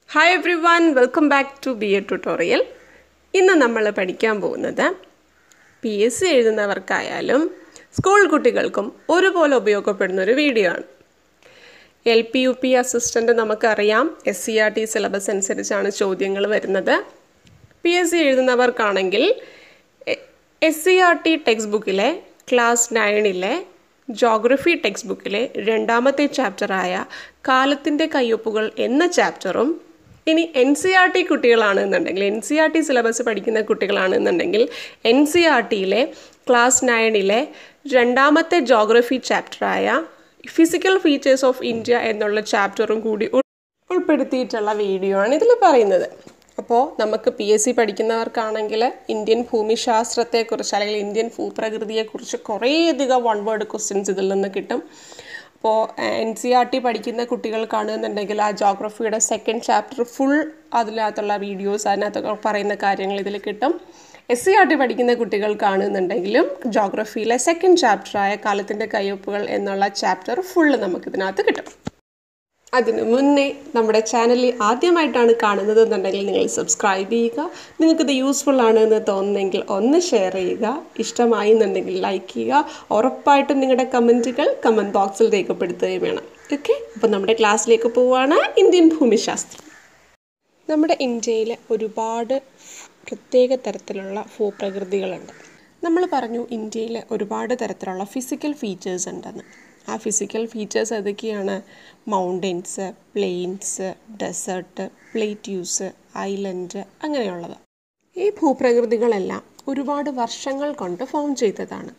hi everyone welcome back to B A tutorial ഇന്ന് നമ്മൾ പഠിക്കാൻ പോകുന്നത് പി എസ് സി എഴുതുന്നവർക്കായാലും സ്കൂൾ കുട്ടികൾക്കും ഒരുപോലെ ഉപയോഗപ്പെടുന്ന ഒരു വീഡിയോ ആണ് L P U P assistant നമുക്കറിയാം S C R T syllabus അനുസരിച്ചാണ് ചോദ്യങ്ങൾ വരുന്നത് പി എസ് സി എഴുതുന്നവർക്കാണെങ്കിൽ S C R T text ബുക്കിലെ ക്ലാസ് നയനിലെ ജോഗ്രഫി ടെക്സ്റ്റ് ബുക്കിലെ രണ്ടാമത്തെ ചാപ്റ്ററായ കാലത്തിൻ്റെ കയ്യൊപ്പുകൾ എന്ന ചാപ്റ്ററും ഇനി എൻ സി ആർ ടി കുട്ടികളാണെന്നുണ്ടെങ്കിൽ N C R T syllabus പഠിക്കുന്ന കുട്ടികളാണെന്നുണ്ടെങ്കിൽ എൻ സി ആർ ടിയിലെ ക്ലാസ് നയനിലെ രണ്ടാമത്തെ ജോഗ്രഫി ചാപ്റ്ററായ ഫിസിക്കൽ ഫീച്ചേഴ്സ് ഓഫ് ഇന്ത്യ എന്നുള്ള ചാപ്റ്ററും കൂടി ഉൾ- ഉൾപ്പെടുത്തിയിട്ടുള്ള വീഡിയോ ആണ് ഇതിൽ പറയുന്നത് അപ്പോൾ നമുക്ക് പി എസ് സി പഠിക്കുന്നവർക്കാണെങ്കിൽ ഇന്ത്യൻ ഭൂമിശാസ്ത്രത്തെക്കുറിച്ച് അല്ലെങ്കിൽ ഇന്ത്യൻ ഭൂപ്രകൃതിയെക്കുറിച്ച് കുറേയധികം വൺ വേർഡ് ക്വസ്റ്റ്യൻസ് ഇതിൽ നിന്ന് കിട്ടും അപ്പോൾ എൻ സി ആർ ടി പഠിക്കുന്ന കുട്ടികൾക്കാണെന്നുണ്ടെങ്കിൽ ആ ജോഗ്രഫിയുടെ സെക്കൻഡ് ചാപ്റ്റർ ഫുൾ അതിനകത്തുള്ള വീഡിയോസ് അതിനകത്തൊക്കെ പറയുന്ന കാര്യങ്ങൾ ഇതിൽ കിട്ടും എസ് സി ആർ ടി പഠിക്കുന്ന കുട്ടികൾക്കാണെന്നുണ്ടെങ്കിലും ജോഗ്രഫിയിലെ സെക്കൻഡ് ചാപ്റ്ററായ കാലത്തിൻ്റെ കയ്യൊപ്പുകൾ എന്നുള്ള ചാപ്റ്റർ ഫുള്ള് നമുക്കിതിനകത്ത് കിട്ടും അതിനു മുന്നേ നമ്മുടെ ചാനലിൽ ആദ്യമായിട്ടാണ് കാണുന്നത് എന്നുണ്ടെങ്കിൽ നിങ്ങൾ സബ്സ്ക്രൈബ് ചെയ്യുക നിങ്ങൾക്കിത് യൂസ്ഫുൾ ആണ് എന്ന് തോന്നുന്നെങ്കിൽ ഒന്ന് ഷെയർ ചെയ്യുക ഇഷ്ടമായി എന്നുണ്ടെങ്കിൽ ലൈക്ക് ചെയ്യുക ഉറപ്പായിട്ടും നിങ്ങളുടെ കമൻറ്റുകൾ കമൻറ്റ് ബോക്സിൽ രേഖപ്പെടുത്തുകയും വേണം ഓക്കെ അപ്പോൾ നമ്മുടെ ക്ലാസ്സിലേക്ക് പോവുകയാണ് ഇന്ത്യൻ ഭൂമിശാസ്ത്രം നമ്മുടെ ഇന്ത്യയിൽ ഒരുപാട് പ്രത്യേക തരത്തിലുള്ള ഭൂപ്രകൃതികളുണ്ട് നമ്മൾ പറഞ്ഞു ഇന്ത്യയിൽ ഒരുപാട് തരത്തിലുള്ള ഫിസിക്കൽ ഫീച്ചേഴ്സ് ഉണ്ടെന്ന് ആ ഫിസിക്കൽ ഫീച്ചേഴ്സ് ഏതൊക്കെയാണ് mountains plains desert plateaus island അങ്ങനെയുള്ളത് ഈ ഭൂപ്രകൃതികളെല്ലാം ഒരുപാട് വർഷങ്ങൾ കൊണ്ട് ഫോം ചെയ്തതാണ്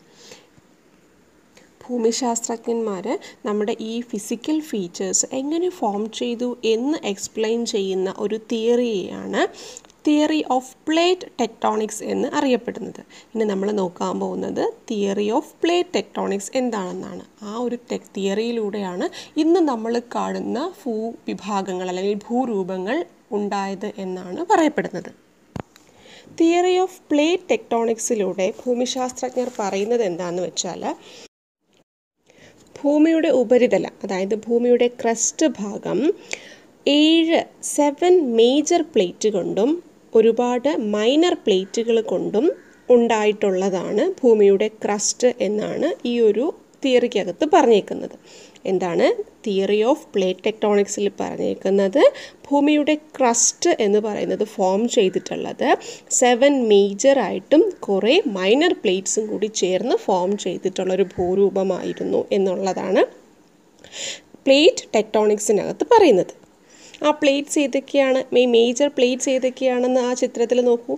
ഭൂമിശാസ്ത്രജ്ഞന്മാർ നമ്മുടെ ഈ ഫിസിക്കൽ ഫീച്ചേഴ്സ് എങ്ങനെ ഫോം ചെയ്തു എന്ന് എക്സ്പ്ലെയിൻ ചെയ്യുന്ന ഒരു തിയറിയെയാണ് തിയറി ഓഫ് പ്ലേറ്റ് ടെക്ടോണിക്സ് എന്ന് അറിയപ്പെടുന്നത് ഇനി നമ്മൾ നോക്കാൻ പോകുന്നത് തിയറി ഓഫ് പ്ലേറ്റ് ടെക്ടോണിക്സ് എന്താണെന്നാണ് ആ ഒരു ടെക് തിയറിയിലൂടെയാണ് ഇന്ന് നമ്മൾ കാണുന്ന ഭൂവിഭാഗങ്ങൾ അല്ലെങ്കിൽ ഭൂരൂപങ്ങൾ ഉണ്ടായത് എന്നാണ് പറയപ്പെടുന്നത് തിയറി ഓഫ് പ്ലേറ്റ് ടെക്ടോണിക്സിലൂടെ ഭൂമിശാസ്ത്രജ്ഞർ പറയുന്നത് എന്താണെന്ന് വെച്ചാൽ ഭൂമിയുടെ ഉപരിതലം അതായത് ഭൂമിയുടെ ക്രസ്റ്റ് ഭാഗം ഏഴ് സെവൻ മേജർ പ്ലേറ്റ് കൊണ്ടും ഒരുപാട് മൈനർ പ്ലേറ്റുകൾ കൊണ്ടും ഉണ്ടായിട്ടുള്ളതാണ് ഭൂമിയുടെ ക്രസ്റ്റ് എന്നാണ് ഈ ഒരു തിയറിക്കകത്ത് പറഞ്ഞേക്കുന്നത് എന്താണ് തിയറി ഓഫ് പ്ലേറ്റ് ടെക്ടോണിക്സിൽ പറഞ്ഞേക്കുന്നത് ഭൂമിയുടെ ക്രസ്റ്റ് എന്ന് പറയുന്നത് ഫോം ചെയ്തിട്ടുള്ളത് സെവൻ മേജർ ആയിട്ടും കുറേ മൈനർ പ്ലേറ്റ്സും കൂടി ചേർന്ന് ഫോം ചെയ്തിട്ടുള്ള ഒരു ഭൂരൂപമായിരുന്നു എന്നുള്ളതാണ് പ്ലേറ്റ് ടെക്ടോണിക്സിനകത്ത് പറയുന്നത് ആ പ്ലേറ്റ്സ് ഏതൊക്കെയാണ് മെയ് മേജർ പ്ലേറ്റ്സ് ഏതൊക്കെയാണെന്ന് ആ ചിത്രത്തിൽ നോക്കൂ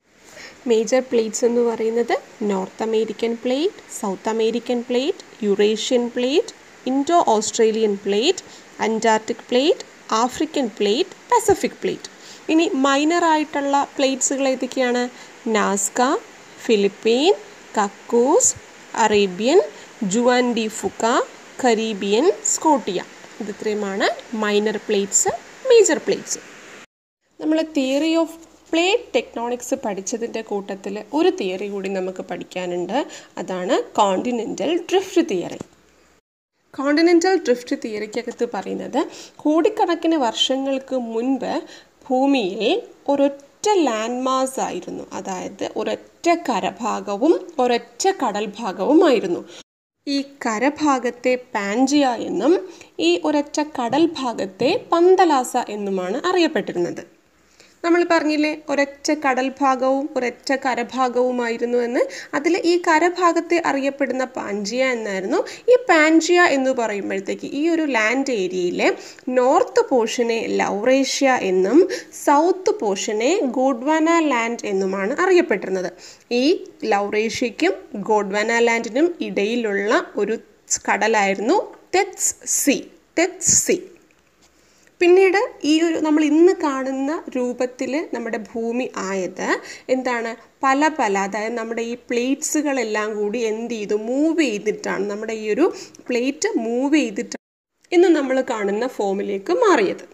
മേജർ പ്ലേറ്റ്സ് എന്ന് പറയുന്നത് North American plate South American plate Eurasian plate Indo Australian plate Antarctic plate African plate Pacific plate ഇനി മൈനർ ആയിട്ടുള്ള പ്ലേറ്റ്സുകൾ ഏതൊക്കെയാണ് Nazca Philippine Cocos Arabian Juan de Fuca Caribbean Scotia ഇത് ഇത്രയുമാണ് മൈനർ പ്ലേറ്റ്സ് മേജർ പ്ലേറ്റ്സ് നമ്മൾ theory of plate tectonics പഠിച്ചതിൻ്റെ കൂട്ടത്തിൽ ഒരു തിയറി കൂടി നമുക്ക് പഠിക്കാനുണ്ട് അതാണ് continental drift theory continental drift തിയറിക്കകത്ത് പറയുന്നത് കോടിക്കണക്കിന് വർഷങ്ങൾക്ക് മുൻപ് ഭൂമിയിൽ ഒരൊറ്റ ലാൻഡ് മാസ് ആയിരുന്നു അതായത് ഒരൊറ്റ കരഭാഗവും ഒരൊറ്റ കടൽ ഭാഗവുമായിരുന്നു ഈ കരഭാഗത്തെ പാൻജിയ എന്നും ഈ ഒരൊറ്റ കടൽ ഭാഗത്തെ പന്തലാസ എന്നുമാണ് അറിയപ്പെട്ടിരുന്നത് നമ്മൾ പറഞ്ഞില്ലേ ഒരൊറ്റ കടൽ ഭാഗവും ഒരൊറ്റ കരഭാഗവുമായിരുന്നു എന്ന് അതിൽ ഈ കരഭാഗത്തെ അറിയപ്പെടുന്ന പാൻജിയ എന്നായിരുന്നു ഈ പാൻജിയ എന്ന് പറയുമ്പോഴത്തേക്ക് ഈ ഒരു ലാൻഡ് ഏരിയയിലെ നോർത്ത് പോർഷനെ ലൗറേഷ്യ എന്നും സൗത്ത് പോർഷനെ ഗോഡ്വാന ലാൻഡ് എന്നുമാണ് അറിയപ്പെട്ടിരുന്നത് ഈ ലൗറേഷ്യയ്ക്കും ഗോഡ്വാന ലാൻഡിനും ഇടയിലുള്ള ഒരു കടലായിരുന്നു ടെറ്റ്സ് സി ടെറ്റ്സ് സി പിന്നീട് ഈ ഒരു നമ്മൾ ഇന്ന് കാണുന്ന രൂപത്തിൽ നമ്മുടെ ഭൂമി ആയത് എന്താണ് പല പല അതായത് നമ്മുടെ ഈ പ്ലേറ്റ്സുകളെല്ലാം കൂടി എന്ത് ചെയ്തു മൂവ് ചെയ്തിട്ടാണ് നമ്മുടെ ഈ ഒരു പ്ലേറ്റ് മൂവ് ചെയ്തിട്ടാണ് ഇന്ന് നമ്മൾ കാണുന്ന ഫോമിലേക്ക് മാറിയത്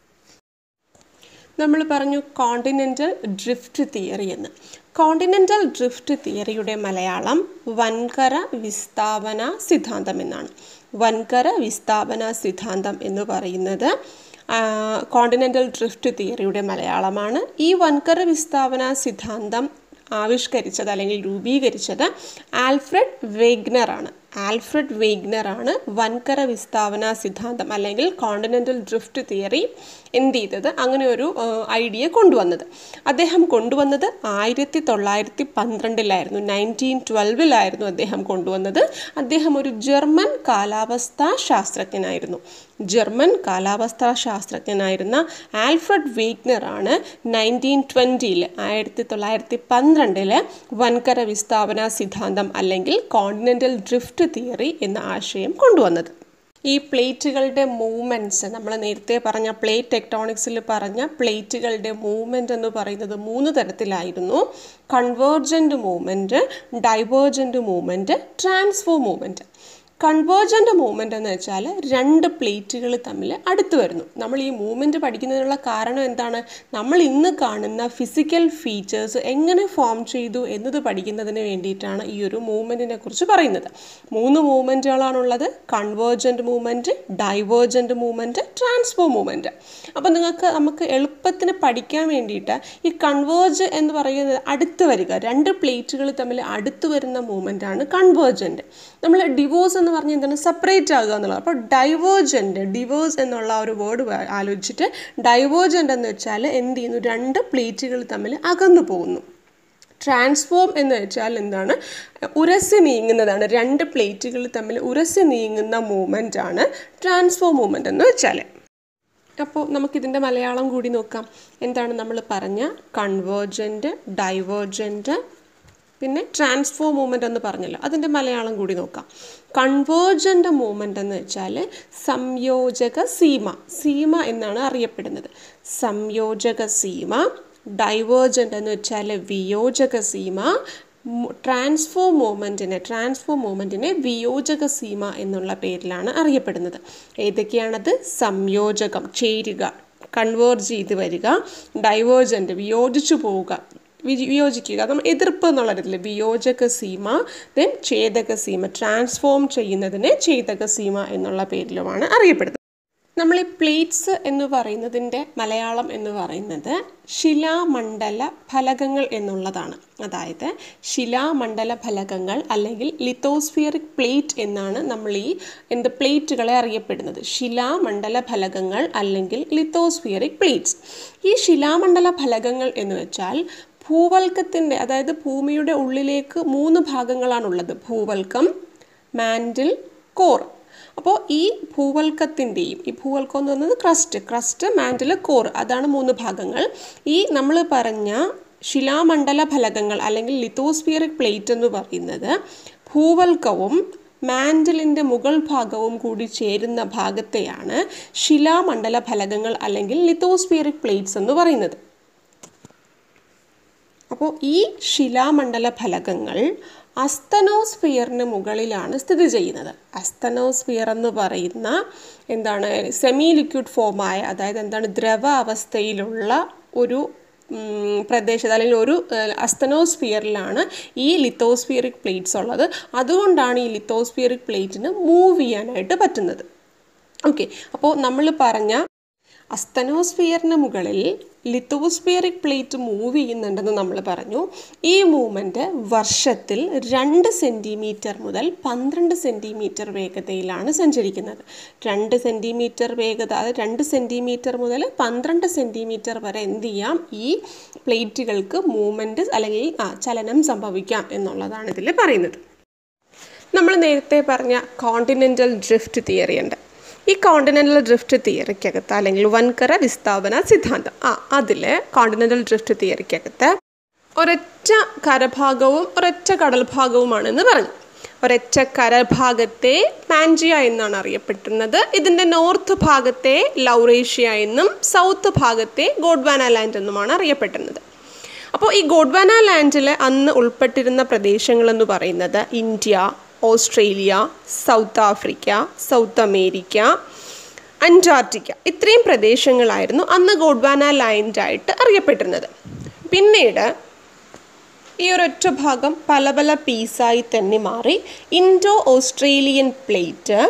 നമ്മൾ പറഞ്ഞു കോണ്ടിനെൻ്റൽ ഡ്രിഫ്റ്റ് തിയറി എന്ന് കോണ്ടിനെൻ്റൽ ഡ്രിഫ്റ്റ് തിയറിയുടെ മലയാളം വൻകര വിസ്ഥാപന സിദ്ധാന്തം എന്നാണ് വൻകര വിസ്ഥാപന സിദ്ധാന്തം എന്ന് പറയുന്നത് കോണ്ടിനെൻ്റൽ ഡ്രിഫ്റ്റ് തിയറിയുടെ മലയാളമാണ് ഈ വൻകര വിസ്ഥാപന സിദ്ധാന്തം ആവിഷ്കരിച്ചത് അല്ലെങ്കിൽ രൂപീകരിച്ചത് ആൽഫ്രഡ് വെഗ്നറാണ് ആൽഫ്രഡ് വെഗ്നറാണ് വൻകര വിസ്ഥാപന സിദ്ധാന്തം അല്ലെങ്കിൽ കോണ്ടിനെൻ്റൽ ഡ്രിഫ്റ്റ് തിയറി എന്ത് ചെയ്തത് അങ്ങനെ ഒരു ഐഡിയ കൊണ്ടുവന്നത് അദ്ദേഹം കൊണ്ടുവന്നത് ആയിരത്തി തൊള്ളായിരത്തി പന്ത്രണ്ടിലായിരുന്നു നയൻറ്റീൻ ട്വൽവിലായിരുന്നു അദ്ദേഹം കൊണ്ടുവന്നത് അദ്ദേഹം ഒരു ജർമ്മൻ കാലാവസ്ഥാ ശാസ്ത്രജ്ഞനായിരുന്നു ജർമ്മൻ കാലാവസ്ഥാ ശാസ്ത്രജ്ഞനായിരുന്ന ആൽഫ്രഡ് വീഗ്നറാണ് നയൻറ്റീൻ ട്വൻറ്റിയിൽ ആയിരത്തി തൊള്ളായിരത്തി പന്ത്രണ്ടില് വൻകര വിസ്ഥാപന സിദ്ധാന്തം അല്ലെങ്കിൽ കോണ്ടിനെൻ്റൽ ഡ്രിഫ്റ്റ് തിയറി എന്ന ആശയം കൊണ്ടുവന്നത് ഈ പ്ലേറ്റുകളുടെ മൂവ്മെൻറ്റ്സ് നമ്മൾ നേരത്തെ പറഞ്ഞ പ്ലേറ്റ് ടെക്ടോണിക്സിൽ പറഞ്ഞ പ്ലേറ്റുകളുടെ മൂവ്മെൻറ്റ് എന്ന് പറയുന്നത് മൂന്ന് തരത്തിലായിരുന്നു convergent movement divergent movement transform movement convergent movement എന്ന് വെച്ചാൽ രണ്ട് പ്ലേറ്റുകൾ തമ്മിൽ അടുത്ത് വരുന്നു നമ്മൾ ഈ മൂവ്മെൻറ്റ് പഠിക്കുന്നതിനുള്ള കാരണം എന്താണ് നമ്മൾ ഇന്ന് കാണുന്ന ഫിസിക്കൽ ഫീച്ചേഴ്സ് എങ്ങനെ ഫോം ചെയ്തു എന്നത് പഠിക്കുന്നതിന് വേണ്ടിയിട്ടാണ് ഈ ഒരു മൂവ്മെൻറ്റിനെ കുറിച്ച് പറയുന്നത് മൂന്ന് മൂവ്മെൻറ്റുകളാണുള്ളത് convergent movement divergent movement transform movement അപ്പോൾ നിങ്ങൾക്ക് നമുക്ക് എളുപ്പത്തിന് പഠിക്കാൻ വേണ്ടിയിട്ട് ഈ കൺവേർജ് എന്ന് പറയുന്നത് അടുത്ത് വരിക രണ്ട് പ്ലേറ്റുകൾ തമ്മിൽ അടുത്ത് വരുന്ന മൂവ്മെൻ്റ് ആണ് കൺവേർജൻറ്റ് നമ്മൾ ഡിവോഴ്സ് എന്ന് പറഞ്ഞാൽ എന്താണ് സെപ്പറേറ്റ് ആകുക എന്നുള്ളത് അപ്പോൾ ഡൈവേർജൻറ്റ് ഡിവോഴ്സ് എന്നുള്ള ആ ഒരു വേർഡ് ആലോചിച്ചിട്ട് ഡൈവേർജൻ്റ് എന്ന് വെച്ചാൽ എന്ത് ചെയ്യുന്നു രണ്ട് പ്ലേറ്റുകൾ തമ്മിൽ അകന്നു പോകുന്നു ട്രാൻസ്ഫോം എന്ന് വെച്ചാൽ എന്താണ് ഉരസി നീങ്ങുന്നതാണ് രണ്ട് പ്ലേറ്റുകൾ തമ്മിൽ ഉരസി നീങ്ങുന്ന മൂവ്മെൻ്റ് ആണ് ട്രാൻസ്ഫോം മൂവ്മെൻ്റ് എന്ന് വെച്ചാൽ അപ്പോൾ നമുക്കിതിൻ്റെ മലയാളം കൂടി നോക്കാം എന്താണ് നമ്മൾ പറഞ്ഞ കൺവേർജൻറ്റ് ഡൈവേർജൻറ്റ് പിന്നെ ട്രാൻസ്ഫോർ മൂവ്മെൻ്റ് എന്ന് പറഞ്ഞല്ലോ അതിൻ്റെ മലയാളം കൂടി നോക്കാം കൺവേർജൻ്റ് മൂവ്മെൻ്റ് എന്ന് വെച്ചാൽ സംയോജക സീമ സീമ എന്നാണ് അറിയപ്പെടുന്നത് സംയോജക സീമ ഡൈവേർജൻ്റ് എന്ന് വെച്ചാൽ വിയോജക സീമ ട്രാൻസ്ഫോർ മൂവ്മെൻറ്റിനെ ട്രാൻസ്ഫോർ മൂവ്മെൻറ്റിനെ വിയോജക സീമ എന്നുള്ള പേരിലാണ് അറിയപ്പെടുന്നത് ഏതൊക്കെയാണത് സംയോജകം ചേരുക കൺവേർജ് ചെയ്ത് വരിക ഡൈവേർജൻ്റ് വിയോജിച്ചു പോവുക വിയോജിക്കുക നമ്മൾ എതിർപ്പ് എന്നുള്ള രീതിയിൽ വിയോജക സീമ ദെൻ ഛേദക സീമ ട്രാൻസ്ഫോം ചെയ്യുന്നതിന് ഛേദക സീമ എന്നുള്ള പേരിലുമാണ് അറിയപ്പെടുന്നത് നമ്മൾ ഈ പ്ലേറ്റ്സ് എന്ന് പറയുന്നതിൻ്റെ മലയാളം എന്ന് പറയുന്നത് ശിലാമണ്ഡല ഫലകങ്ങൾ എന്നുള്ളതാണ് അതായത് ശിലാമണ്ഡല ഫലകങ്ങൾ അല്ലെങ്കിൽ ലിത്തോസ്ഫിയറിക് പ്ലേറ്റ് എന്നാണ് നമ്മൾ ഈ എന്ത് പ്ലേറ്റുകളെ അറിയപ്പെടുന്നത് ശിലാമണ്ഡല ഫലകങ്ങൾ അല്ലെങ്കിൽ ലിത്തോസ്ഫിയറിക് പ്ലേറ്റ്സ് ഈ ശിലാമണ്ഡല ഫലകങ്ങൾ എന്ന് വെച്ചാൽ ഭൂവൽക്കത്തിൻ്റെ അതായത് ഭൂമിയുടെ ഉള്ളിലേക്ക് മൂന്ന് ഭാഗങ്ങളാണുള്ളത് ഭൂവൽക്കം മാൻഡിൽ കോർ അപ്പോൾ ഈ ഭൂവൽക്കത്തിൻ്റെയും ഈ ഭൂവൽക്കം എന്ന് പറയുന്നത് ക്രസ്റ്റ് ക്രസ്റ്റ് മാൻഡിൽ കോർ അതാണ് മൂന്ന് ഭാഗങ്ങൾ ഈ നമ്മൾ പറഞ്ഞ ശിലാമണ്ഡല ഫലകങ്ങൾ അല്ലെങ്കിൽ ലിത്തോസ്ഫിയറിക് പ്ലേറ്റ് എന്ന് പറയുന്നത് ഭൂവൽക്കവും മാൻഡലിൻ്റെ മുകൾ ഭാഗവും കൂടി ചേരുന്ന ഭാഗത്തെയാണ് ശിലാമണ്ഡല ഫലകങ്ങൾ അല്ലെങ്കിൽ ലിത്തോസ്ഫിയറിക് പ്ലേറ്റ്സ് എന്ന് പറയുന്നത് അപ്പോൾ ഈ ശിലാമണ്ഡല ഫലകങ്ങൾ അസ്തനോസ്ഫിയറിന് മുകളിലാണ് സ്ഥിതി ചെയ്യുന്നത് അസ്തനോസ്ഫിയർ എന്ന് പറയുന്ന എന്താണ് സെമി ലിക്വിഡ് ഫോമായ അതായത് എന്താണ് ദ്രവ അവസ്ഥയിലുള്ള ഒരു പ്രദേശത്ത് അല്ലെങ്കിൽ ഒരു അസ്തനോസ്ഫിയറിലാണ് ഈ ലിത്തോസ്ഫിയറിക് പ്ലേറ്റ്സ് ഉള്ളത് അതുകൊണ്ടാണ് ഈ ലിത്തോസ്ഫിയറിക് പ്ലേറ്റിന് മൂവ് ചെയ്യാനായിട്ട് പറ്റുന്നത് ഓക്കെ അപ്പോൾ നമ്മൾ പറഞ്ഞ അസ്തനോസ്ഫിയറിന് മുകളിൽ ലിത്തോസ്ഫിയറിക് പ്ലേറ്റ് മൂവ് ചെയ്യുന്നുണ്ടെന്ന് നമ്മൾ പറഞ്ഞു ഈ മൂവ്മെൻറ്റ് വർഷത്തിൽ രണ്ട് സെൻറ്റിമീറ്റർ മുതൽ പന്ത്രണ്ട് സെൻറ്റിമീറ്റർ വേഗതയിലാണ് സഞ്ചരിക്കുന്നത് രണ്ട് സെൻറ്റിമീറ്റർ വേഗത അത് രണ്ട് സെൻറ്റിമീറ്റർ മുതൽ പന്ത്രണ്ട് സെൻറ്റിമീറ്റർ വരെ എന്ത് ചെയ്യാം ഈ പ്ലേറ്റുകൾക്ക് മൂവ്മെൻറ്റ് അല്ലെങ്കിൽ ആ ചലനം സംഭവിക്കാം എന്നുള്ളതാണ് ഇതിൽ പറയുന്നത് നമ്മൾ നേരത്തെ പറഞ്ഞ കോണ്ടിനെൻ്റൽ ഡ്രിഫ്റ്റ് തിയറി ഉണ്ട് ഈ കോണ്ടിനെൻ്റൽ ഡ്രിഫ്റ്റ് തിയറിക്കകത്ത് അല്ലെങ്കിൽ വൻകര വിസ്ഥാപന സിദ്ധാന്തം ആ അതിൽ കോണ്ടിനെൻ്റൽ ഡ്രിഫ്റ്റ് തിയറിക്കകത്ത് ഒരൊറ്റ കരഭാഗവും ഒരൊറ്റ കടൽഭാഗവുമാണെന്ന് പറഞ്ഞു ഒരൊറ്റ കരഭാഗത്തെ പാൻജിയ എന്നാണ് അറിയപ്പെടുന്നത് ഇതിൻ്റെ നോർത്ത് ഭാഗത്തെ ലൗറേഷ്യ എന്നും സൗത്ത് ഭാഗത്തെ ഗോഡ്വാന ലാൻഡ് എന്നുമാണ് അറിയപ്പെടുന്നത് അപ്പോൾ ഈ ഗോഡ്വാന ലാൻഡിൽ അന്ന് ഉൾപ്പെട്ടിരുന്ന പ്രദേശങ്ങളെന്ന് പറയുന്നത് India Australia South Africa South America Antarctica ഇത്രയും പ്രദേശങ്ങളായിരുന്നു അന്ന് ഗോഡ്വാന ലാൻഡായിട്ട് അറിയപ്പെട്ടിരുന്നത് പിന്നീട് ഈ ഒരൊറ്റ ഭാഗം പല പല പീസായി തന്നെ മാറി ഇൻഡോ ഓസ്ട്രേലിയൻ പ്ലേറ്റ്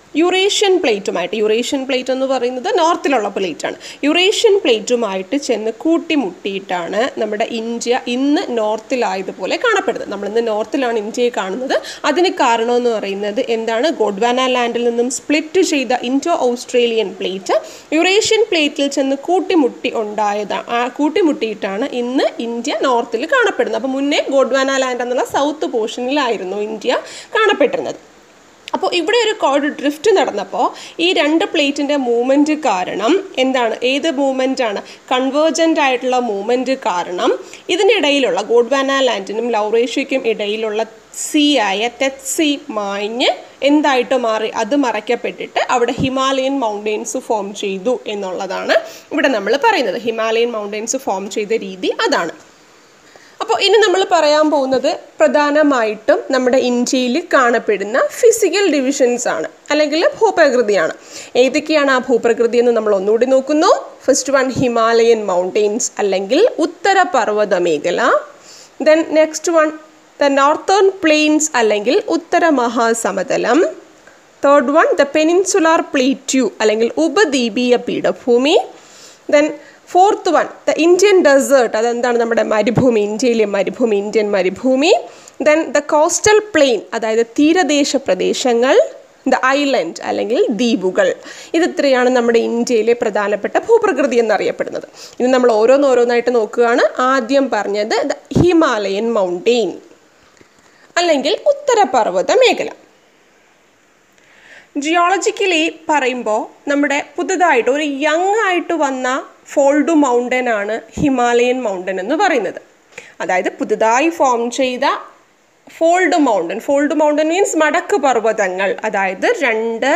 യുറേഷ്യൻ പ്ലേറ്റുമായിട്ട് യുറേഷ്യൻ പ്ലേറ്റ് എന്ന് പറയുന്നത് നോർത്തിലുള്ള പ്ലേറ്റാണ് യുറേഷ്യൻ പ്ലേറ്റുമായിട്ട് ചെന്ന് കൂട്ടിമുട്ടിയിട്ടാണ് നമ്മുടെ ഇന്ത്യ ഇന്ന് നോർത്തിലായതുപോലെ കാണപ്പെടുന്നത് നമ്മൾ ഇന്ന് നോർത്തിലാണ് ഇന്ത്യയെ കാണുന്നത് അതിന് കാരണമെന്ന് പറയുന്നത് എന്താണ് ഗോഡ്വാന ലാൻഡിൽ നിന്നും സ്പ്ലിറ്റ് ചെയ്ത ഇൻഡോ ഓസ്ട്രേലിയൻ പ്ലേറ്റ് യുറേഷ്യൻ പ്ലേറ്റിൽ ചെന്ന് കൂട്ടിമുട്ടി ഉണ്ടായതാണ് ആ കൂട്ടിമുട്ടിയിട്ടാണ് ഇന്ന് ഇന്ത്യ നോർത്തിൽ കാണപ്പെടുന്നത് അപ്പോൾ മുന്നേ ഗോഡ്വാന ലാൻഡ് എന്നുള്ള സൗത്ത് പോർഷനിലായിരുന്നു ഇന്ത്യ കാണപ്പെട്ടിരുന്നത് അപ്പോൾ ഇവിടെ ഒരു കോഡ് ഡ്രിഫ്റ്റ് നടന്നപ്പോൾ ഈ രണ്ട് പ്ലേറ്റിൻ്റെ മൂവ്മെൻറ്റ് കാരണം എന്താണ് ഏത് മൂവ്മെൻ്റ് ആണ് കൺവേർജൻ്റ് ആയിട്ടുള്ള മൂവ്മെൻറ്റ് കാരണം ഇതിനിടയിലുള്ള ഗോഡ്വാന ലാൻഡിനും ലൗറേഷ്യയ്ക്കും ഇടയിലുള്ള സീ ആയ തെത്സി മാഞ്ഞ് എന്തായിട്ട് മാറി അത് മറയ്ക്കപ്പെട്ടിട്ട് അവിടെ ഹിമാലയൻ മൗണ്ടെയ്ൻസ് ഫോം ചെയ്തു എന്നുള്ളതാണ് ഇവിടെ നമ്മൾ പറയുന്നത് ഹിമാലയൻ മൗണ്ടെയ്ൻസ് ഫോം ചെയ്ത രീതി അതാണ് അപ്പോൾ ഇനി നമ്മൾ പറയാൻ പോകുന്നത് പ്രധാനമായിട്ടും നമ്മുടെ ഇന്ത്യയിൽ കാണപ്പെടുന്ന ഫിസിക്കൽ ഡിവിഷൻസ് ആണ് അല്ലെങ്കിൽ ഭൂപ്രകൃതിയാണ് ഏതൊക്കെയാണ് ആ ഭൂപ്രകൃതി എന്ന് നമ്മൾ ഒന്നുകൂടി നോക്കുന്നു ഫസ്റ്റ് വൺ ഹിമാലയൻ മൗണ്ടെയ്ൻസ് അല്ലെങ്കിൽ ഉത്തര പർവ്വത മേഖല then next one the northern plains അല്ലെങ്കിൽ ഉത്തര മഹാസമതലം third one the peninsular plateau അല്ലെങ്കിൽ ഉപദ്വീപീയ പീഠഭൂമി then fourth one the Indian desert അതെന്താണ് നമ്മുടെ മരുഭൂമി ഇന്ത്യയിലെ മരുഭൂമി ഇന്ത്യൻ മരുഭൂമി ദെൻ ദ കോസ്റ്റൽ പ്ലെയിൻ അതായത് തീരദേശ പ്രദേശങ്ങൾ ദ ഐലൻഡ് അല്ലെങ്കിൽ ദ്വീപുകൾ ഇത് ഇത്രയാണ് നമ്മുടെ ഇന്ത്യയിലെ പ്രധാനപ്പെട്ട ഭൂപ്രകൃതി എന്നറിയപ്പെടുന്നത് ഇനി നമ്മൾ ഓരോന്നോരോന്നായിട്ട് നോക്കുകയാണ് ആദ്യം പറഞ്ഞത് ദ ഹിമാലയൻ മൗണ്ടെയിൻ അല്ലെങ്കിൽ ഉത്തരപർവ്വത മേഖല ജിയോളജിക്കലി പറയുമ്പോൾ നമ്മുടെ പുതുതായിട്ട് ഒരു യങ് ആയിട്ട് വന്ന ഫോൾഡ് മൗണ്ടൻ ആണ് ഹിമാലയൻ മൗണ്ടൻ എന്ന് പറയുന്നത് അതായത് പുതുതായി ഫോം ചെയ്ത fold mountain fold mountain means മടക്ക് പർവ്വതങ്ങൾ അതായത് രണ്ട്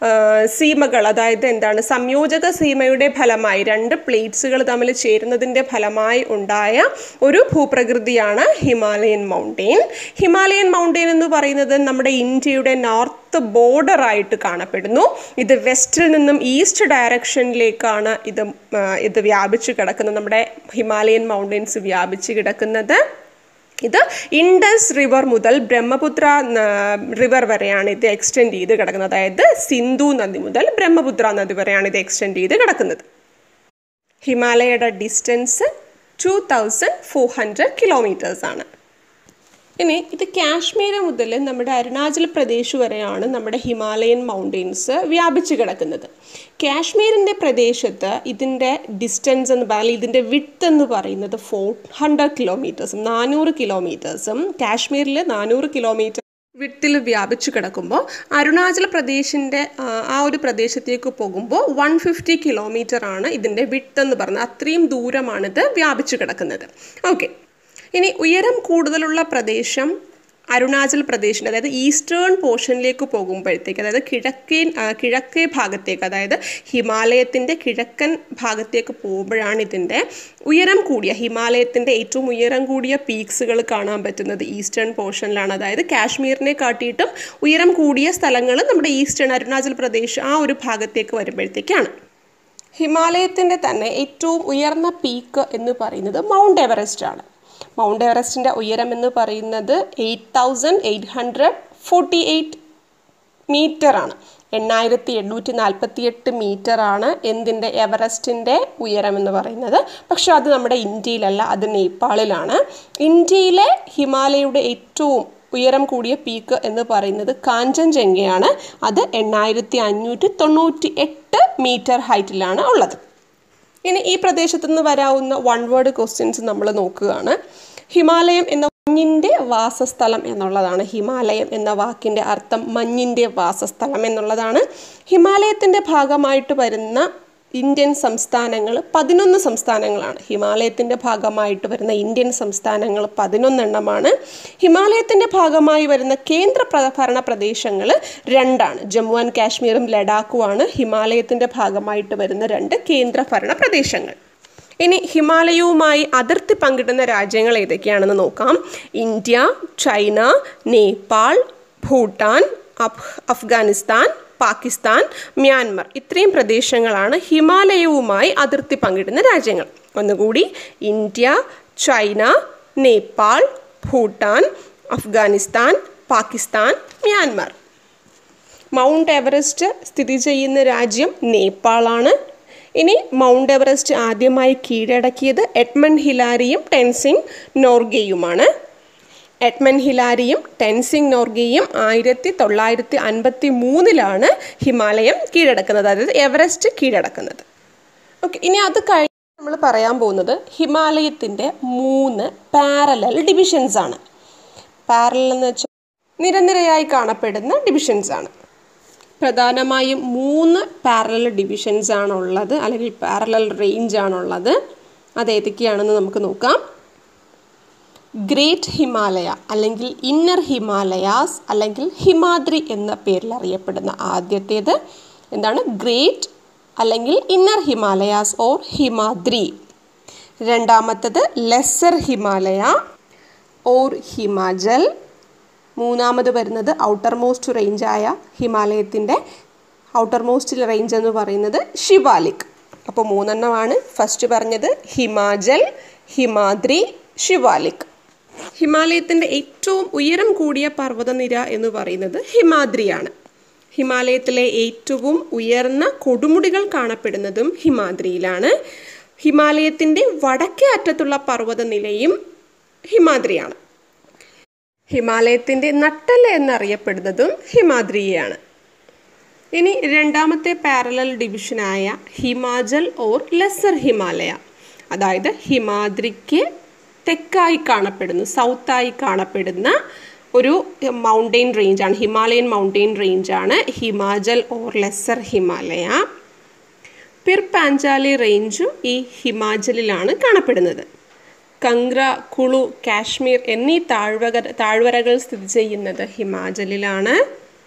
സീമകൾ അതായത് എന്താണ് സംയോജക സീമയുടെ ഫലമായി രണ്ട് പ്ലേറ്റ്സുകൾ തമ്മിൽ ചേരുന്നതിൻ്റെ ഫലമായി ഉണ്ടായ ഒരു ഭൂപ്രകൃതിയാണ് ഹിമാലയൻ മൗണ്ടെയിൻ ഹിമാലയൻ മൗണ്ടെയിൻ എന്ന് പറയുന്നത് നമ്മുടെ ഇന്ത്യയുടെ നോർത്ത് ബോർഡർ ആയിട്ട് കാണപ്പെടുന്നു ഇത് വെസ്റ്റിൽ നിന്നും ഈസ്റ്റ് ഡയറക്ഷനിലേക്കാണ് ഇത് ഇത് വ്യാപിച്ചു കിടക്കുന്നത് നമ്മുടെ ഹിമാലയൻ മൗണ്ടെയിൻസ് വ്യാപിച്ചു കിടക്കുന്നത് ഇത് ഇൻഡസ് റിവർ മുതൽ ബ്രഹ്മപുത്ര റിവർ വരെയാണ് ഇത് എക്സ്റ്റെൻഡ് ചെയ്ത് കിടക്കുന്നത് അതായത് സിന്ധു നദി മുതൽ ബ്രഹ്മപുത്ര നദി വരെയാണ് ഇത് എക്സ്റ്റെൻഡ് ചെയ്ത് കിടക്കുന്നത് ഹിമാലയയുടെ distance two thousand four hundred kilometres ആണ് ഇനി ഇത് കാശ്മീർ മുതൽ നമ്മുടെ അരുണാചൽ പ്രദേശ് വരെയാണ് നമ്മുടെ ഹിമാലയൻ മൗണ്ടെയ്ൻസ് വ്യാപിച്ചു കിടക്കുന്നത് കാശ്മീരിൻ്റെ പ്രദേശത്ത് ഇതിൻ്റെ ഡിസ്റ്റൻസ് എന്ന് പറഞ്ഞാൽ ഇതിൻ്റെ വിട്ട് എന്ന് പറയുന്നത് ഫോർ ഹൺഡ്രഡ് കിലോമീറ്റേഴ്സും നാനൂറ് കിലോമീറ്റേഴ്സും കാശ്മീരിൽ നാനൂറ് കിലോമീറ്റർ വിട്ടിൽ വ്യാപിച്ചു കിടക്കുമ്പോൾ അരുണാചൽ പ്രദേശിൻ്റെ ആ ഒരു പ്രദേശത്തേക്ക് പോകുമ്പോൾ വൺ ഫിഫ്റ്റി കിലോമീറ്റർ ആണ് ഇതിൻ്റെ വിട്ട് എന്ന് പറഞ്ഞാൽ അത്രയും ദൂരമാണിത് വ്യാപിച്ചു കിടക്കുന്നത് ഓക്കെ ഇനി ഉയരം കൂടുതലുള്ള പ്രദേശം അരുണാചൽ പ്രദേശിൻ്റെ അതായത് ഈസ്റ്റേൺ പോർഷനിലേക്ക് പോകുമ്പോഴത്തേക്ക് അതായത് കിഴക്കൻ കിഴക്കേ ഭാഗത്തേക്ക് അതായത് ഹിമാലയത്തിൻ്റെ കിഴക്കൻ ഭാഗത്തേക്ക് പോകുമ്പോഴാണ് ഇതിൻ്റെ ഉയരം കൂടിയ ഹിമാലയത്തിൻ്റെ ഏറ്റവും ഉയരം കൂടിയ പീക്സുകൾ കാണാൻ പറ്റുന്നത് ഈസ്റ്റേൺ പോർഷനിലാണ് അതായത് കാശ്മീരിനെ കാട്ടിയിട്ടും ഉയരം കൂടിയ സ്ഥലങ്ങൾ നമ്മുടെ ഈസ്റ്റേൺ അരുണാചൽ പ്രദേശ് ആ ഒരു ഭാഗത്തേക്ക് വരുമ്പോഴത്തേക്കാണ് ഹിമാലയത്തിൻ്റെ തന്നെ ഏറ്റവും ഉയർന്ന പീക്ക് എന്ന് പറയുന്നത് മൗണ്ട് എവറസ്റ്റ് ആണ് മൗണ്ട് എവറസ്റ്റിൻ്റെ ഉയരം എന്ന് പറയുന്നത് eight thousand eight hundred forty eight മീറ്ററാണ് എണ്ണായിരത്തി എണ്ണൂറ്റി നാൽപ്പത്തി എട്ട് മീറ്ററാണ് എന്തിൻ്റെ എവറസ്റ്റിൻ്റെ ഉയരം എന്ന് പറയുന്നത് പക്ഷെ അത് നമ്മുടെ ഇന്ത്യയിലല്ല അത് നേപ്പാളിലാണ് ഇന്ത്യയിലെ ഹിമാലയയുടെ ഏറ്റവും ഉയരം കൂടിയ പീക്ക് എന്ന് പറയുന്നത് കാഞ്ചൻജംഗയാണ് അത് എണ്ണായിരത്തി അഞ്ഞൂറ്റി തൊണ്ണൂറ്റി എട്ട് മീറ്റർ ഹൈറ്റിലാണ് ഉള്ളത് ഇനി ഈ പ്രദേശത്തു നിന്ന് വരാവുന്ന വൺ വേർഡ് ക്വസ്റ്റ്യൻസ് നമ്മൾ നോക്കുകയാണ് ഹിമാലയം എന്ന മഞ്ഞിൻ്റെ വാസസ്ഥലം എന്നുള്ളതാണ് ഹിമാലയം എന്ന വാക്കിൻ്റെ അർത്ഥം മഞ്ഞിൻ്റെ വാസസ്ഥലം എന്നുള്ളതാണ് ഹിമാലയത്തിൻ്റെ ഭാഗമായിട്ട് വരുന്ന ഇന്ത്യൻ സംസ്ഥാനങ്ങൾ പതിനൊന്ന് സംസ്ഥാനങ്ങളാണ് ഹിമാലയത്തിൻ്റെ ഭാഗമായിട്ട് വരുന്ന ഇന്ത്യൻ സംസ്ഥാനങ്ങൾ പതിനൊന്നെണ്ണമാണ് ഹിമാലയത്തിൻ്റെ ഭാഗമായി വരുന്ന കേന്ദ്ര ഭരണ പ്രദേശങ്ങൾ രണ്ടാണ് ജമ്മു ആൻഡ് കാശ്മീറും ലഡാക്കുമാണ് ഹിമാലയത്തിൻ്റെ ഭാഗമായിട്ട് വരുന്ന രണ്ട് കേന്ദ്ര ഭരണ പ്രദേശങ്ങൾ ഇനി ഹിമാലയവുമായി അതിർത്തി പങ്കിടുന്ന രാജ്യങ്ങൾ ഏതൊക്കെയാണെന്ന് നോക്കാം India China Nepal Bhutan Afghanistan Pakistan Myanmar ഇത്രയും പ്രദേശങ്ങളാണ് ഹിമാലയവുമായി അതിർത്തി പങ്കിടുന്ന രാജ്യങ്ങൾ ഒന്നുകൂടി India China Nepal Bhutan Afghanistan Pakistan Myanmar Mount Everest സ്ഥിതി ചെയ്യുന്ന രാജ്യം നേപ്പാളാണ് ഇനി മൗണ്ട് എവറസ്റ്റ് ആദ്യമായി കീഴടക്കിയത് എഡ്മൺ ഹിലാരിയും ടെൻസിങ് നോർഗെയുമാണ് എഡ്മൻ ഹിലാരിയും ടെൻസിങ് നോർഗെയും ആയിരത്തി തൊള്ളായിരത്തി അൻപത്തി മൂന്നിലാണ് ഹിമാലയം കീഴടക്കുന്നത് അതായത് എവറസ്റ്റ് കീഴടക്കുന്നത് ഓക്കെ ഇനി അത് കഴിഞ്ഞ് നമ്മൾ പറയാൻ പോകുന്നത് ഹിമാലയത്തിൻ്റെ മൂന്ന് പാരലൽ ഡിവിഷൻസ് ആണ് പാരലൽ എന്ന് വെച്ചാൽ നിരനിരയായി കാണപ്പെടുന്ന ഡിവിഷൻസ് ആണ് പ്രധാനമായും മൂന്ന് പാരലൽ ഡിവിഷൻസ് ആണുള്ളത് അല്ലെങ്കിൽ പാരലൽ റേഞ്ച് ആണുള്ളത് അത് ഏതൊക്കെയാണെന്ന് നമുക്ക് നോക്കാം ഗ്രേറ്റ് ഹിമാലയ അല്ലെങ്കിൽ ഇന്നർ ഹിമാലയാസ് അല്ലെങ്കിൽ ഹിമാദ്രി എന്ന പേരിൽ അറിയപ്പെടുന്ന ആദ്യത്തേത് എന്താണ് ഗ്രേറ്റ് അല്ലെങ്കിൽ ഇന്നർ ഹിമാലയാസ് ഓർ ഹിമാദ്രി രണ്ടാമത്തത് ലെസർ ഹിമാലയ ഓർ ഹിമാചൽ മൂന്നാമത് വരുന്നത് ഔട്ടർ മോസ്റ്റ് റേഞ്ചായ ഹിമാലയത്തിൻ്റെ ഔട്ടർ മോസ്റ്റ് റേഞ്ച് എന്ന് പറയുന്നത് ശിവാലിക് അപ്പോൾ മൂന്നെണ്ണമാണ് ഫസ്റ്റ് പറഞ്ഞത് ഹിമാചൽ ഹിമാദ്രി ശിവാലിക് ഹിമാലയത്തിൻ്റെ ഏറ്റവും ഉയരം കൂടിയ പർവ്വതനിര എന്ന് പറയുന്നത് ഹിമാദ്രിയാണ് ഹിമാലയത്തിലെ ഏറ്റവും ഉയർന്ന കൊടുമുടികൾ കാണപ്പെടുന്നതും ഹിമാദ്രിയിലാണ് ഹിമാലയത്തിൻ്റെ വടക്കേ അറ്റത്തുള്ള പർവ്വതനിലയും ഹിമാദ്രിയാണ് ഹിമാലയത്തിൻ്റെ നട്ടല് എന്നറിയപ്പെടുന്നതും ഹിമാദ്രിയാണ് ഇനി രണ്ടാമത്തെ പാരലൽ ഡിവിഷനായ ഹിമാചൽ ഓർ ലെസർ ഹിമാലയ അതായത് ഹിമാദ്രിക്ക് തെക്കായി കാണപ്പെടുന്നു സൗത്തായി കാണപ്പെടുന്ന ഒരു മൗണ്ടെയിൻ റേഞ്ചാണ് ഹിമാലയൻ മൗണ്ടെയിൻ റേഞ്ചാണ് ഹിമാചൽ ഓർ ലെസർ ഹിമാലയ പിർ പാഞ്ചാലി റേഞ്ചും ഈ ഹിമാചലിലാണ് കാണപ്പെടുന്നത് കങ്ക്ര കുളു കാശ്മീർ എന്നീ താഴ്വക താഴ്വരകൾ സ്ഥിതി ചെയ്യുന്നത് ഹിമാചലിലാണ്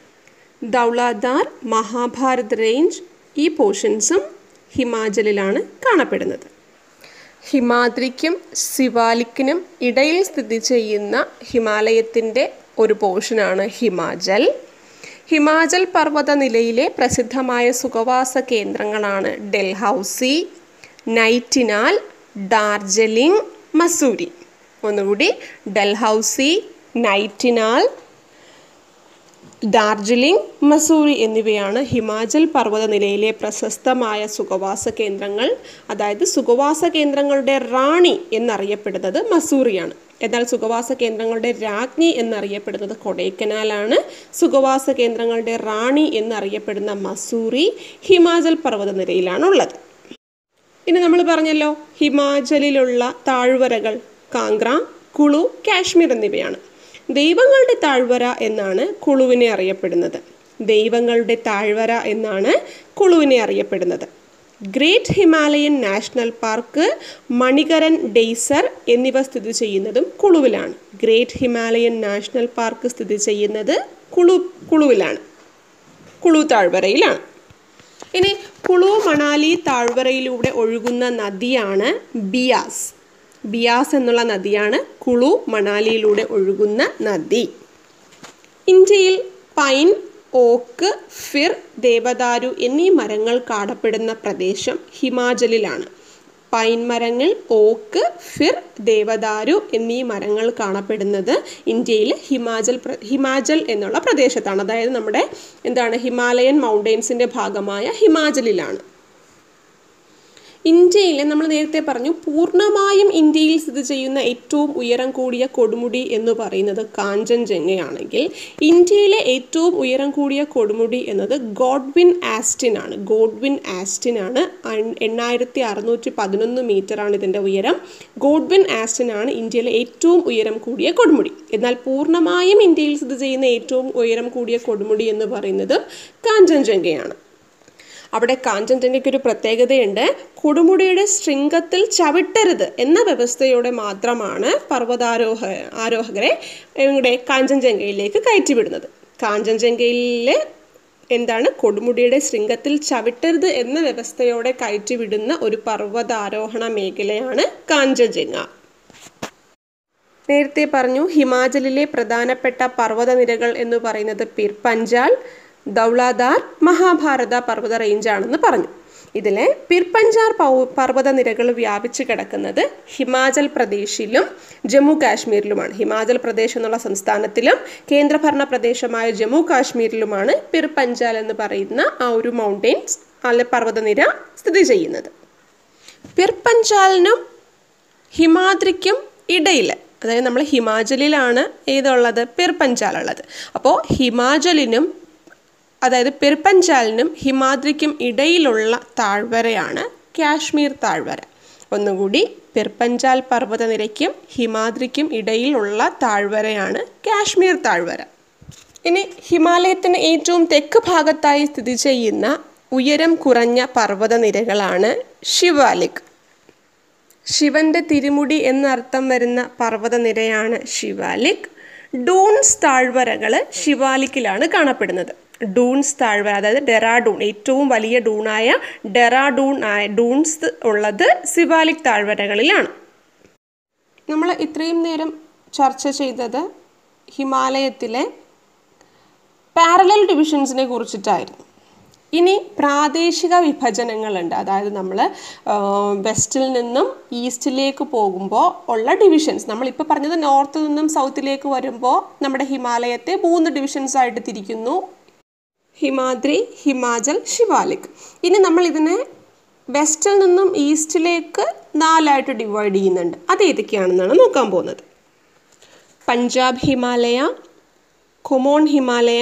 ദൗളാദാർ മഹാഭാരത് റേഞ്ച് ഈ പോർഷൻസും ഹിമാചലിലാണ് കാണപ്പെടുന്നത് ഹിമാദ്രിക്കും സിവാലിക്കിനും ഇടയിൽ സ്ഥിതി ചെയ്യുന്ന ഹിമാലയത്തിൻ്റെ ഒരു പോർഷനാണ് ഹിമാചൽ ഹിമാചൽ പർവ്വതനിലയിലെ പ്രസിദ്ധമായ സുഖവാസ കേന്ദ്രങ്ങളാണ് ഡെൽഹൌസി നൈറ്റിനാൽ ഡാർജിലിംഗ് മസൂരി ഒന്നുകൂടി ഡൽഹൌസി നൈറ്റിനാൽ ഡാർജിലിംഗ് മസൂരി എന്നിവയാണ് ഹിമാചൽ പർവ്വതനിലയിലെ പ്രശസ്തമായ സുഖവാസ കേന്ദ്രങ്ങൾ അതായത് സുഖവാസ കേന്ദ്രങ്ങളുടെ റാണി എന്നറിയപ്പെടുന്നത് മസൂറിയാണ് എന്നാൽ സുഖവാസ കേന്ദ്രങ്ങളുടെ രാജ്ഞി എന്നറിയപ്പെടുന്നത് കൊടൈക്കനാലാണ് സുഖവാസ കേന്ദ്രങ്ങളുടെ റാണി എന്നറിയപ്പെടുന്ന മസൂറി ഹിമാചൽ പർവ്വതനിരയിലാണുള്ളത് ഇനി നമ്മൾ പറഞ്ഞല്ലോ ഹിമാചലിലുള്ള താഴ്വരകൾ കാങ്ക്ര കുളു കാശ്മീർ എന്നിവയാണ് ദൈവങ്ങളുടെ താഴ്വര എന്നാണ് കുളുവിനെ അറിയപ്പെടുന്നത് ദൈവങ്ങളുടെ താഴ്വര എന്നാണ് കുളുവിനെ അറിയപ്പെടുന്നത് great Himalayan national park Manikaran geyser എന്നിവ സ്ഥിതി ചെയ്യുന്നതും കുളുവിലാണ് ഗ്രേറ്റ് ഹിമാലയൻ നാഷണൽ പാർക്ക് സ്ഥിതി ചെയ്യുന്നത് കുളു കുളുവിലാണ് കുളു താഴ്വരയിലാണ് ഇനി കുളു മണാലി താഴ്വരയിലൂടെ ഒഴുകുന്ന നദിയാണ് ബിയാസ് ബിയാസ് എന്നുള്ള നദിയാണ് കുളു മണാലിയിലൂടെ ഒഴുകുന്ന നദി ഇന്ത്യയിൽ പൈൻ ഓക്ക് ഫിർ ദേവദാരു എന്നീ മരങ്ങൾ കാണപ്പെടുന്ന പ്രദേശം ഹിമാചലിലാണ് പൈൻ മരങ്ങൾ ഓക്ക് ഫിർ ദേവദാരു എന്നീ മരങ്ങൾ കാണപ്പെടുന്നത് ഇന്ത്യയിലെ ഹിമാചൽ പ്ര ഹിമാചൽ എന്നുള്ള പ്രദേശത്താണ് അതായത് നമ്മുടെ എന്താണ് ഹിമാലയൻ മൗണ്ടെയ്ൻസിൻ്റെ ഭാഗമായ ഹിമാചലിലാണ് ഇന്ത്യയിലെ നമ്മൾ നേരത്തെ പറഞ്ഞു പൂർണ്ണമായും ഇന്ത്യയിൽ സ്ഥിതി ചെയ്യുന്ന ഏറ്റവും ഉയരം കൂടിയ കൊടുമുടി എന്ന് പറയുന്നത് കാഞ്ചൻജംഗയാണെങ്കിൽ ഇന്ത്യയിലെ ഏറ്റവും ഉയരം കൂടിയ കൊടുമുടി എന്നത് ഗോഡ്വിൻ ആസ്റ്റിൻ ആണ് ഗോഡ്വിൻ ആസ്റ്റിൻ ആണ് എണ്ണായിരത്തി അറുന്നൂറ്റി പതിനൊന്ന് മീറ്റർ ആണ് ഇതിൻ്റെ ഉയരം ഗോഡ്വിൻ ആസ്റ്റിൻ ആണ് ഇന്ത്യയിലെ ഏറ്റവും ഉയരം കൂടിയ കൊടുമുടി എന്നാൽ പൂർണ്ണമായും ഇന്ത്യയിൽ സ്ഥിതി ചെയ്യുന്ന ഏറ്റവും ഉയരം കൂടിയ കൊടുമുടി എന്ന് പറയുന്നത് കാഞ്ചൻജംഗയാണ് അവിടെ കാഞ്ചൻജംഗയ്ക്ക് ഒരു പ്രത്യേകതയുണ്ട് കൊടുമുടിയുടെ ശൃംഗത്തിൽ ചവിട്ടരുത് എന്ന വ്യവസ്ഥയോടെ മാത്രമാണ് പർവ്വതാരോഹ ആരോഹകരെ ഇവിടെ കാഞ്ചൻജംഗയിലേക്ക് കയറ്റിവിടുന്നത് കാഞ്ചൻജംഗയിൽ എന്താണ് കൊടുമുടിയുടെ ശൃംഗത്തിൽ ചവിട്ടരുത് എന്ന വ്യവസ്ഥയോടെ കയറ്റിവിടുന്ന ഒരു പർവ്വതാരോഹണ മേഖലയാണ് കാഞ്ചൻജംഗ നേരത്തെ പറഞ്ഞു ഹിമാചലിലെ പ്രധാനപ്പെട്ട പർവ്വതനിരകൾ എന്ന് പറയുന്നത് പിർ പഞ്ചാൽ ദൗളാദാർ മഹാഭാരത പർവ്വത റേഞ്ചാണെന്ന് പറഞ്ഞു ഇതിലെ പിർപഞ്ചാർ പൗ പർവ്വതനിരകൾ വ്യാപിച്ചു കിടക്കുന്നത് ഹിമാചൽ പ്രദേശിലും ജമ്മു കാശ്മീരിലുമാണ് ഹിമാചൽ പ്രദേശ് എന്നുള്ള സംസ്ഥാനത്തിലും കേന്ദ്രഭരണ പ്രദേശമായ ജമ്മു കാശ്മീരിലുമാണ് പിർപഞ്ചാൽ എന്ന് പറയുന്ന ആ ഒരു മൗണ്ടെയിൻസ് അല്ലെ പർവ്വതനിര സ്ഥിതി ചെയ്യുന്നത് പിർപഞ്ചാലിനും ഹിമാദ്രിക്കും ഇടയിൽ അതായത് നമ്മൾ ഹിമാചലിലാണ് ഏതുള്ളത് പിർപഞ്ചാൽ ഉള്ളത് അപ്പോൾ ഹിമാചലിനും അതായത് പിർപഞ്ചാലിനും ഹിമാദ്രിക്കും ഇടയിലുള്ള താഴ്വരയാണ് കാശ്മീർ താഴ്വര ഒന്നുകൂടി പിർപഞ്ചാൽ പർവ്വതനിരയ്ക്കും ഹിമാദ്രിക്കും ഇടയിലുള്ള താഴ്വരയാണ് കാശ്മീർ താഴ്വര ഇനി ഹിമാലയത്തിന് ഏറ്റവും തെക്ക് ഭാഗത്തായി സ്ഥിതി ചെയ്യുന്ന ഉയരം കുറഞ്ഞ പർവ്വതനിരകളാണ് ശിവാലിക് ശിവന്റെ തിരുമുടി എന്നർത്ഥം വരുന്ന പർവ്വതനിരയാണ് ശിവാലിക് ഡൂൺസ് താഴ്വരകൾ ശിവാലിക്കിലാണ് കാണപ്പെടുന്നത് ഡൂൺസ് താഴ്വര അതായത് ഡെറാഡൂൺ ഏറ്റവും വലിയ ഡൂണായ ഡെറാഡൂൺ ആയ ഡൂൺസ് ഉള്ളത് സിവാലിക് താഴ്വരകളിലാണ് നമ്മൾ ഇത്രയും നേരം ചർച്ച ചെയ്തത് ഹിമാലയത്തിലെ പാരലൽ ഡിവിഷൻസിനെ കുറിച്ചിട്ടായിരുന്നു ഇനി പ്രാദേശിക വിഭജനങ്ങളുണ്ട് അതായത് നമ്മൾ വെസ്റ്റിൽ നിന്നും ഈസ്റ്റിലേക്ക് പോകുമ്പോൾ ഉള്ള ഡിവിഷൻസ് നമ്മളിപ്പോൾ പറഞ്ഞത് നോർത്തിൽ നിന്നും സൗത്തിലേക്ക് വരുമ്പോൾ നമ്മുടെ ഹിമാലയത്തെ മൂന്ന് ഡിവിഷൻസ് ആയിട്ട് തിരിക്കുന്നു ഹിമാദ്രി ഹിമാചൽ ശിവാലിക് ഇനി നമ്മൾ ഇതിനെ വെസ്റ്റിൽ നിന്നും ഈസ്റ്റിലേക്ക് നാലായിട്ട് ഡിവൈഡ് ചെയ്യുന്നുണ്ട് അത് ഏതൊക്കെയാണെന്നാണ് നോക്കാൻ പോകുന്നത് പഞ്ചാബ് ഹിമാലയ കൊമോൺ ഹിമാലയ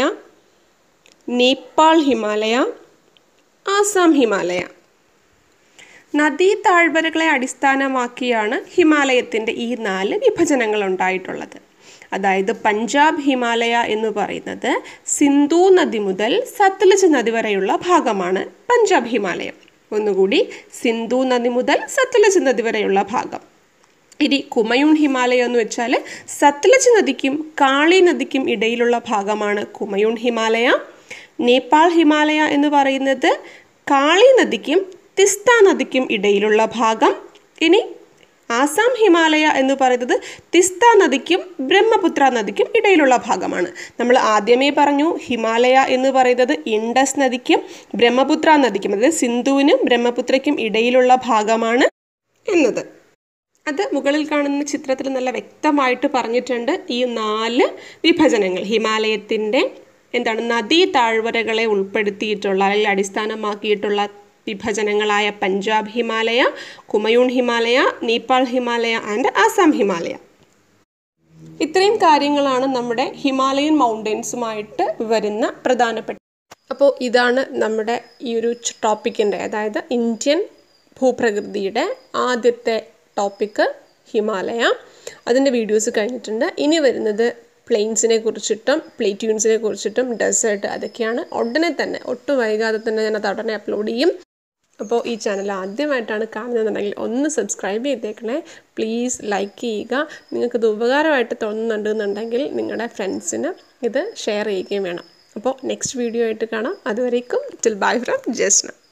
നേപ്പാൾ ഹിമാലയ ആസാം ഹിമാലയ നദീ താഴ്വരകളെ അടിസ്ഥാനമാക്കിയാണ് ഹിമാലയത്തിൻ്റെ ഈ നാല് വിഭജനങ്ങൾ ഉണ്ടായിട്ടുള്ളത് അതായത് പഞ്ചാബ് ഹിമാലയ എന്ന് പറയുന്നത് സിന്ധു നദി മുതൽ സത്ലജ് നദി വരെയുള്ള ഭാഗമാണ് പഞ്ചാബ് ഹിമാലയം ഒന്നുകൂടി സിന്ധു നദി മുതൽ സത്ലജ് നദി വരെയുള്ള ഭാഗം ഇനി കുമയൂൺ ഹിമാലയം എന്ന് വെച്ചാൽ സത്ലജ് നദിക്കും കാളി നദിക്കും ഇടയിലുള്ള ഭാഗമാണ് കുമയൂൺ ഹിമാലയ നേപ്പാൾ ഹിമാലയ എന്ന് പറയുന്നത് കാളി നദിക്കും തിസ്ത നദിക്കും ഇടയിലുള്ള ഭാഗം ഇനി ആസാം ഹിമാലയ എന്ന് പറയുന്നത് തിസ്ത നദിക്കും ബ്രഹ്മപുത്ര നദിക്കും ഇടയിലുള്ള ഭാഗമാണ് നമ്മൾ ആദ്യമേ പറഞ്ഞു ഹിമാലയ എന്ന് പറയുന്നത് ഇൻഡസ് നദിക്കും ബ്രഹ്മപുത്ര നദിക്കും അതായത് സിന്ധുവിനും ബ്രഹ്മപുത്രയ്ക്കും ഇടയിലുള്ള ഭാഗമാണ് എന്നത് അത് മുകളിൽ കാണുന്ന ചിത്രത്തിൽ നല്ല വ്യക്തമായിട്ട് പറഞ്ഞിട്ടുണ്ട് ഈ നാല് വിഭജനങ്ങൾ ഹിമാലയത്തിൻ്റെ എന്താണ് നദീ താഴ്വരകളെ ഉൾപ്പെടുത്തിയിട്ടുള്ള അല്ലെങ്കിൽ അടിസ്ഥാനമാക്കിയിട്ടുള്ള വിഭജനങ്ങളായ പഞ്ചാബ് ഹിമാലയ കുമയൂൺ ഹിമാലയ നേപ്പാൾ ഹിമാലയ ആൻഡ് ആസാം ഹിമാലയ ഇത്രയും കാര്യങ്ങളാണ് നമ്മുടെ ഹിമാലയൻ മൗണ്ടെയ്ൻസുമായിട്ട് വരുന്ന പ്രധാനപ്പെട്ട അപ്പോൾ ഇതാണ് നമ്മുടെ ഈ ഒരു ടോപ്പിക്കിൻ്റെ അതായത് ഇന്ത്യൻ ഭൂപ്രകൃതിയുടെ ആദ്യത്തെ ടോപ്പിക്ക് ഹിമാലയ അതിൻ്റെ വീഡിയോസ് കഴിഞ്ഞിട്ടുണ്ട് ഇനി വരുന്നത് പ്ലെയിൻസിനെ കുറിച്ചിട്ടും പ്ലേറ്റ്യൂൺസിനെ കുറിച്ചിട്ടും ഡെസേർട്ട് അതൊക്കെയാണ് ഉടനെ തന്നെ ഒട്ടും വൈകാതെ തന്നെ ഞാൻ അത് ഉടനെ അപ്ലോഡ് ചെയ്യും അപ്പോൾ ഈ ചാനൽ ആദ്യമായിട്ടാണ് കാണുന്നതെന്നുണ്ടെങ്കിൽ ഒന്ന് സബ്സ്ക്രൈബ് ചെയ്തേക്കണേ പ്ലീസ് ലൈക്ക് ചെയ്യുക നിങ്ങൾക്കിത് ഉപകാരമായിട്ട് തോന്നുന്നുണ്ടെന്നുണ്ടെങ്കിൽ നിങ്ങളുടെ ഫ്രണ്ട്സിന് ഇത് ഷെയർ ചെയ്യുകയും വേണം അപ്പോൾ നെക്സ്റ്റ് വീഡിയോ ആയിട്ട് കാണാം അതുവരേക്കും ടിൽ ബൈ ഫ്രം ജസ്ന